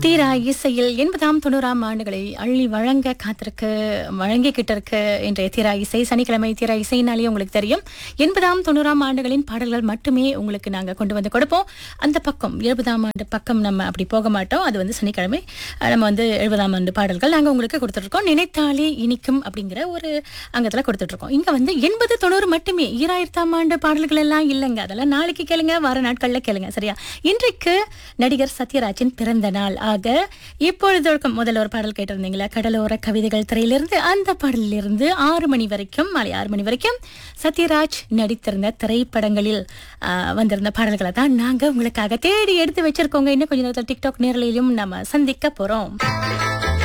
தீரா இசையில் எண்பதாம் தொண்ணூறாம் ஆண்டுகளை அள்ளி வழங்க காத்திருக்கு வழங்கிக்கிட்டு இருக்கு இன்றைய தீரா இசை சனிக்கிழமை தீரா இசைனாலே உங்களுக்கு தெரியும் எண்பதாம் தொண்ணூறாம் ஆண்டுகளின் பாடல்கள் மட்டுமே உங்களுக்கு நாங்க கொண்டு வந்து கொடுப்போம் அந்த பக்கம் எழுபதாம் ஆண்டு பக்கம் நம்ம அப்படி போக மாட்டோம் அது வந்து சனிக்கிழமை அஹ், நம்ம வந்து எழுபதாம் ஆண்டு பாடல்கள் நாங்க உங்களுக்கு கொடுத்துட்ருக்கோம் நினைத்தாலே இனிக்கும் அப்படிங்கிற ஒரு அங்கத்துல கொடுத்துட்ருக்கோம் இங்க வந்து எண்பது தொண்ணூறு மட்டுமே ஈராயிரத்தாம் ஆண்டு பாடல்கள் எல்லாம் இல்லைங்க அதெல்லாம் நாளைக்கு கேளுங்க வார நாட்கள்ல கேளுங்க சரியா இன்றைக்கு நடிகர் சத்யராஜின் பிறந்த நாள் ஆக இப்பொழுது முதல்ல ஒரு பாடல் கேட்டிருந்தீங்களா கடலோர கவிதைகள் திரையிலிருந்து அந்த பாடலிலிருந்து ஆறு மணி வரைக்கும் மாலை ஆறு மணி வரைக்கும் சத்யராஜ் நடித்திருந்த திரைப்படங்களில் ஆ, வந்திருந்த பாடல்களை தான் நாங்க உங்களுக்காக தேடி எடுத்து வச்சிருக்கோங்க இன்னும் கொஞ்ச நேரத்தில் டிக்டாக் நேரலையிலும் நம்ம சந்திக்க போறோம்